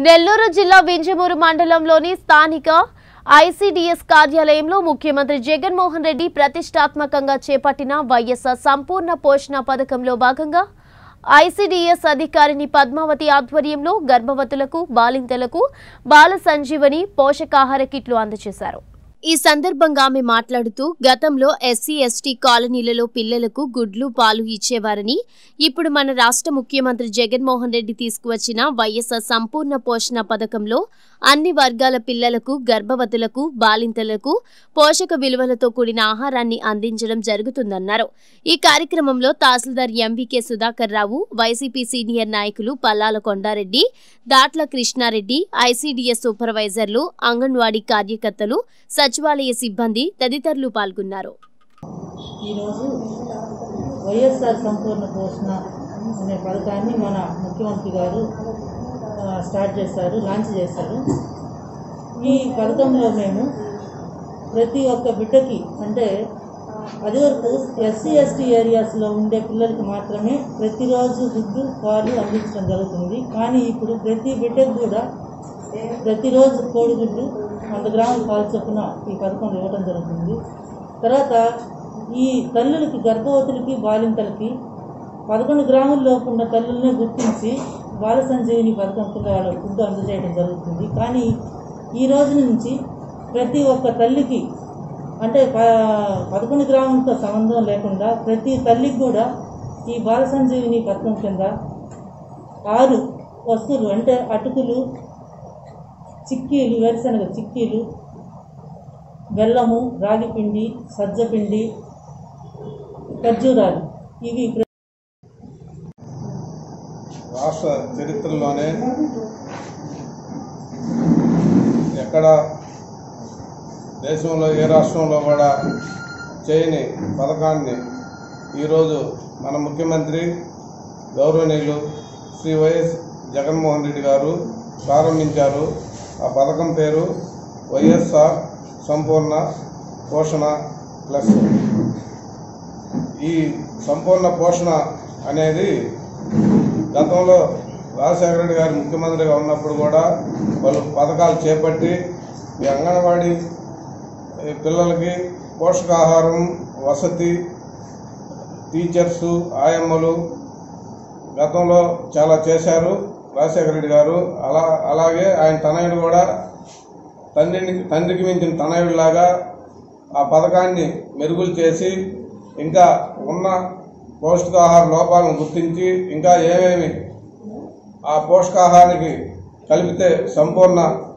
నెల్లూరు జిల్లా వింజమూరు మండలంలోని స్థానిక ఐసీడీఎస్ కార్యాలయంలో ముఖ్యమంత్రి జగన్మోహన్ రెడ్డి ప్రతిష్టాత్మకంగా చేపట్టిన వైఎస్ఆర్ సంపూర్ణ పోషణ పథకంలో భాగంగా ఐసీడీఎస్ అధికారిని పద్మావతి ఆధ్వర్యంలో గర్భవతులకు బాలింతలకు బాల సంజీవని పోషకాహార కిట్లు అందజేశారు ఈ సందర్భంగా ఆమె మాట్లాడుతూ గతంలో ఎస్సీ ఎస్టీ కాలనీలలో పిల్లలకు గుడ్లు పాలు ఇచ్చేవారని ఇప్పుడు మన రాష్ట్ర ముఖ్యమంత్రి జగన్మోహన్ రెడ్డి తీసుకువచ్చిన వైఎస్ఆర్ సంపూర్ణ పోషణ పథకంలో అన్ని వర్గాల పిల్లలకు గర్భవతులకు బాలింతలకు పోషక విలువలతో కూడిన ఆహారాన్ని అందించడం జరుగుతుందన్నారు ఈ కార్యక్రమంలో tahsildar MVK Sudhakar Rao YCP senior నాయకులు పల్లాల కొండారెడ్డి దాట్ల కృష్ణారెడ్డి ఐసీడీఎస్ సూపర్వైజర్లు అంగన్వాడీ కార్యకర్తలు సచివాలయ సిబ్బంది తదితరులు పాల్గొన్నారు ఈరోజు వైఎస్ఆర్ సంపూర్ణ పోషణ అనే పథకాన్ని మన ముఖ్యమంత్రి గారు ఆ, స్టార్ట్ చేశారు లాంచ్ చేశారు ఈ పథకంలో మేము ప్రతి ఒక్క బిడ్డకి అంటే అది వరకు ఎస్సీ ఎస్టీ ఏరియాస్లో ఉండే పిల్లలకి మాత్రమే ప్రతిరోజు గుడ్డు పాలు అందించడం జరుగుతుంది కానీ ఇప్పుడు ప్రతి బిడ్డకు కూడా ప్రతిరోజు కోడిగుడ్డు వంద గ్రాముల పాలు చొప్పున ఈ పథకం ఇవ్వడం జరుగుతుంది తర్వాత ఈ తల్లులకి గర్భవతులకి బాలింతలకి పదకొండు గ్రాముల లోపు ఉన్న తల్లులనే గుర్తించి బాల సంజీవిని పథకం కింద వాళ్ళ ఫుడ్ అందజేయడం జరుగుతుంది కానీ ఈ రోజు నుంచి ప్రతి ఒక్క తల్లికి అంటే ప పదకొండు గ్రాములతో సంబంధం లేకుండా ప్రతి తల్లికి కూడా ఈ బాల సంజీవిని పథకం కింద ఆరు వస్తువులు అంటే అటుకులు చిక్కీలు వేరుశనగ చిక్కీలు బెల్లము రాగిపిండి సజ్జపిండి ఖర్జూరాలు ఇవి ప్ర- రాష్ట్ర చరిత్రలోనే ఎక్కడ దేశంలో ఏ రాష్ట్రంలో కూడా చేయని పథకాన్ని ఈరోజు మన ముఖ్యమంత్రి గౌరవనీయులు శ్రీ వైఎస్ జగన్మోహన్ రెడ్డి గారు ప్రారంభించారు ఆ పథకం పేరు వైఎస్ఆర్ సంపూర్ణ పోషణ ప్లస్ ఈ సంపూర్ణ పోషణ అనేది గతంలో రాజశేఖర రెడ్డి గారు ముఖ్యమంత్రిగా ఉన్నప్పుడు కూడా వాళ్ళు పథకాలు చేపట్టి ఈ అంగన్వాడీ ఈ పిల్లలకి పోషకాహారం వసతి టీచర్సు ఆయమ్మలు గతంలో చాలా చేశారు రాజశేఖర రెడ్డి గారు అలా అలాగే ఆయన తనయుడు కూడా తండ్రిని తండ్రికి మించిన తనయుడిలాగా ఆ పథకాన్ని మెరుగులు చేసి ఇంకా ఉన్న పౌష్టికాహార లోపాలను గుర్తించి ఇంకా ఏమేమి ఆ పోషకాహారానికి కలిపితే సంపూర్ణ